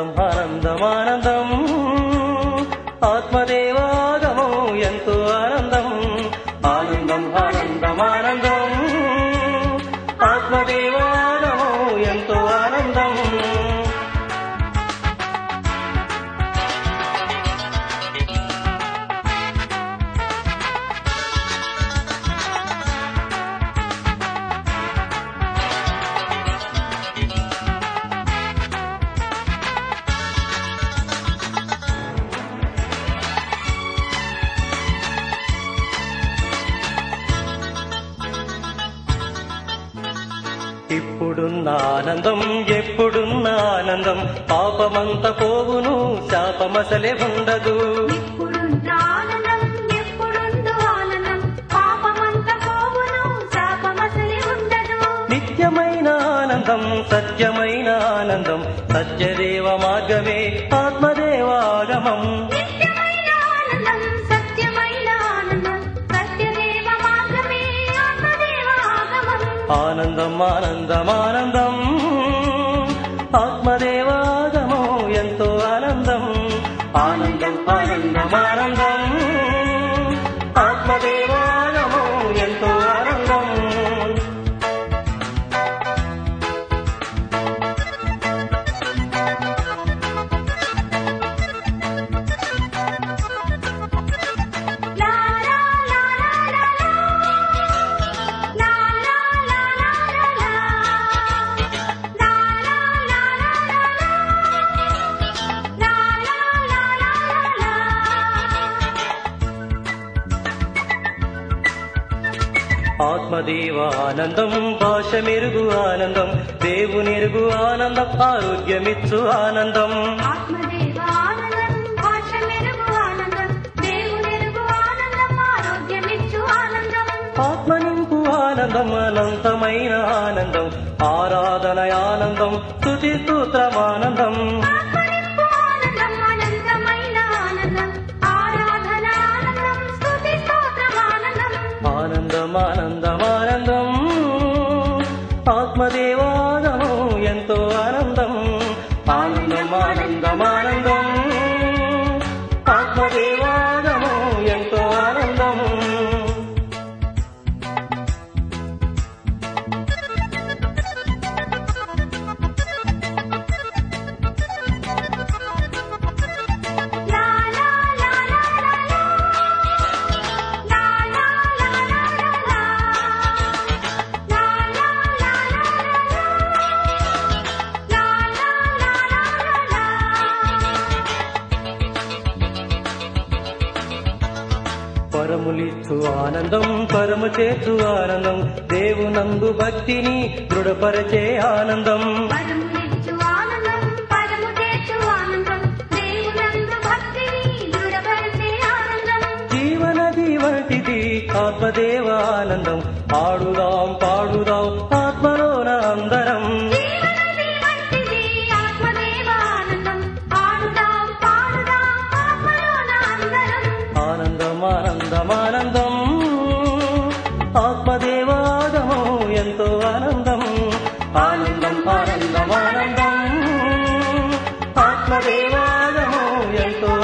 ఆనందం ఆనందం ఆత్మదేవాగమం ఎంతో ఆనందం ఆనందం ఆనందం ఆనందం ఆత్మదేవాగమం ఎంతో ఆనందం ఇప్పుడున్న ఆనందం ఎప్పుడున్న ఆనందం పాపమంత పోవును శాపమసలే ఉండదు ఇప్పుడున్న ఆనందం ఎప్పుడుందో ఆనందం పాపమంత పోవును శాపమసలి ఉండదు నిత్యమైన ఆనందం సత్యమైన ఆనందం సత్యదేవ మార్గమే ఆత్మదేవాగమం నిత్యమైన ఆనందం సత్యమైన ఆనందం సత్యదేవ మార్గమే ఆత్మదేవ ఆగమం ఆనందం ఆనందం ఆనందం ఆత్మదేవాగమం ఎంతో ఆనందం ఆనందం ఆనందం ఆనందం ఆత్మదేవాగమం ఎంతో ఆనందం లా లా లా లా లా లా లా లా లా లా లా లా లా లా లా లా లా ఆత్మదేవ ఆనందం భాష మెరుగు ఆనందం దేవునిరుగు ఆనందం ఆరోగ్యమిచ్చు ఆనందం ఆత్మదేవ ఆనందం భాష మెరుగు ఆనందం దేవునెరుగు ఆనందం ఆరోగ్యమిచ్చు ఆనందం ఆత్మ నింపు ఆనందం అనంతమైన ఆనందం ఆరాధన ఆనందం స్తుతి స్తోత్రమానందం ఆత్మనింపు ఆనందం అనంతమైన ఆనందం ఆరాధన ఆనందం స్తుతి స్తోత్రం ఆనందం ఆనందం ఆనందం ఆనందం ఆత్మదేవాగమం ఎంతో ఆనందం ఆనందం ఆనందం ఆనందం ఆత్మదేవాగమం ఎంతో ఆనందం లా లా లా లా లా లా లా లా లా లా లా లా లా లా లా లా లా పరములిచ్చు ఆనందం పరము చేర్చు ఆనందం దేవునందు భక్తిని దృఢపరచే ఆనందం పరమునిచ్చు ఆనందం పరము చేర్చు ఆనందం దేవునందు భక్తిని దృఢపరిచే ఆనందం జీవనది వంటిది ఆత్మదేవ ఆనందం ఆడుదాం పాడుదాం ఆత్మలోన అందరం జీవనది వంటిది ఆత్మదేవ ఆనందం ఆడుదాం పాడుదాం ఆత్మలోన అందరం ఆనందం ఆనందం ఆనందం ఆత్మదేవాగమం ఎంతో ఆనందం ఆనందం ఆనందం ఆనందం ఆత్మదేవాగమం ఎంతో